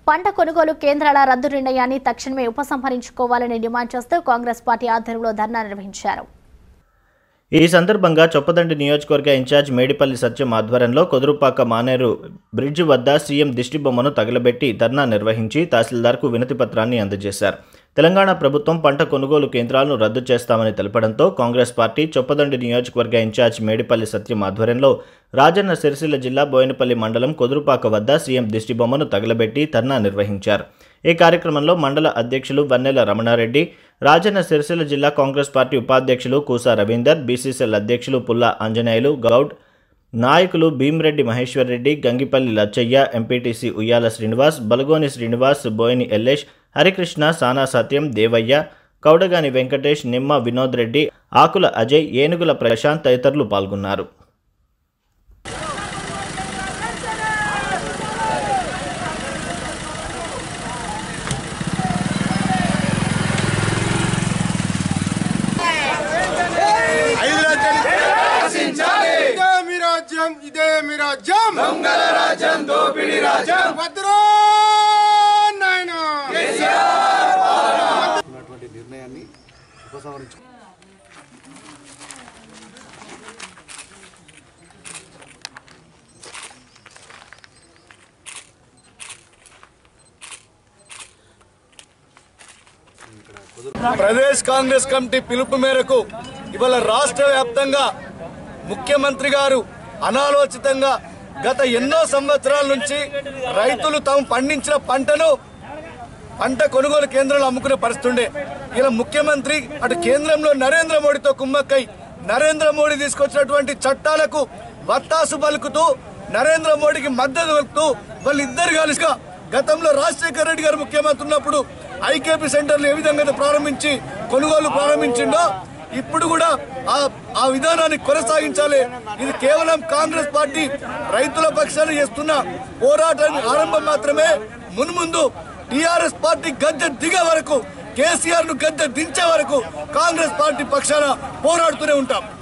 పంట కొనుగోలు కేంద్రాల రద్దు నిర్ణయాన్ని తక్షణమే ఉపసంహరించుకోవాలని డిమాండ్ చేస్తూ కాంగ్రెస్ పార్టీ ఆధ్వర్యంలో ధర్నా నిర్వహించారు ఈ సందర్భంగా చొప్పదండి నియోజకవర్గ ఇన్ఛార్జ్ మేడిపల్లి సత్యం ఆధ్వర్యంలో కొదురుపాక మానేరు బ్రిడ్జి వద్ద సీఎం దిష్టిబొమ్మను తగలబెట్టి ధర్నా నిర్వహించి తహసీల్దార్కు వినతి పత్రాన్ని అందజేశారు తెలంగాణ ప్రభుత్వం పంట కొనుగోలు కేంద్రాలను రద్దు చేస్తామని తెలపడంతో కాంగ్రెస్ పార్టీ చొప్పదండి నియోజకవర్గ ఇన్ఛార్జ్ మేడిపల్లి సత్యం ఆధ్వర్యంలో రాజన్న సిరిసిల్ల జిల్లా బోయినపల్లి మండలం కొదురుపాక వద్ద సీఎం దిష్టిబొమ్మను తగలబెట్టి ధర్నా నిర్వహించారు ఈ కార్యక్రమంలో మండల అధ్యక్షులు వన్నెల రమణారెడ్డి రాజన్న సిరిసిల్ల జిల్లా కాంగ్రెస్ పార్టీ ఉపాధ్యక్షులు కూసా రవీందర్ బీసీసీఎల్ అధ్యక్షులు పుల్లా ఆంజనేయులు గౌడ్ నాయకులు భీమిరెడ్డి మహేశ్వర్ రెడ్డి గంగిపల్లి లచ్చయ్య ఎంపీటీసీ ఉయ్యాల శ్రీనివాస్ బలగోని శ్రీనివాస్ బోయిని ఎల్లేష్ హరికృష్ణ సానా సత్యం దేవయ్య కౌడగాని వెంకటేష్ నిమ్మ వినోద్ రెడ్డి ఆకుల అజయ్ ఏనుగుల ప్రశాంత్ తదితరులు పాల్గొన్నారు ఐదు రాజ్యాలు ఇదే మీ రాజ్యం ఇదే మీ రాజ్యం దొంగల రాజ్యం దోపిడి రాజ్యం భద్రో నాయన ఉన్నటువంటి నిర్ణయాన్ని ఉపసంహరించు ప్రదేశ్ కాంగ్రెస్ కమిటీ పిలుపు మేరకు ఇవాళ రాష్ట్ర వ్యాప్తంగా ముఖ్యమంత్రి గారు అనాలోచితంగా గత ఎన్నో సంవత్సరాల నుంచి రైతులు తాము పండించిన పంటను పంట కొనుగోలు కేంద్రాలు అమ్ముకునే పరిస్థితుండే ఇలా ముఖ్యమంత్రి అటు కేంద్రంలో నరేంద్ర మోడీతో కుమ్మక్కై నరేంద్ర మోడీ తీసుకొచ్చినటువంటి చట్టాలకు వత్తాసు పలుకుతూ నరేంద్ర మోడీకి మద్దతు పలుకుతూ వాళ్ళిద్దరు కలిసిగా గతంలో రాజశేఖర రెడ్డి గారు ముఖ్యమంత్రి ఉన్నప్పుడు ఐకేపీ సెంటర్లు ఏ విధంగా అయితే ప్రారంభించి కొనుగోలు ప్రారంభించిండో ఇప్పుడు కూడా ఆ ఆ విధానాన్ని కొనసాగించాలి ఇది కేవలం కాంగ్రెస్ పార్టీ రైతుల పక్షాన చేస్తున్న పోరాటానికి ఆరంభం మాత్రమే మున్ముందు టిఆర్ఎస్ పార్టీ గద్దె దిగే వరకు కేసీఆర్ ను గద్దె దించే వరకు కాంగ్రెస్ పార్టీ పక్షాన పోరాడుతూనే ఉంటాం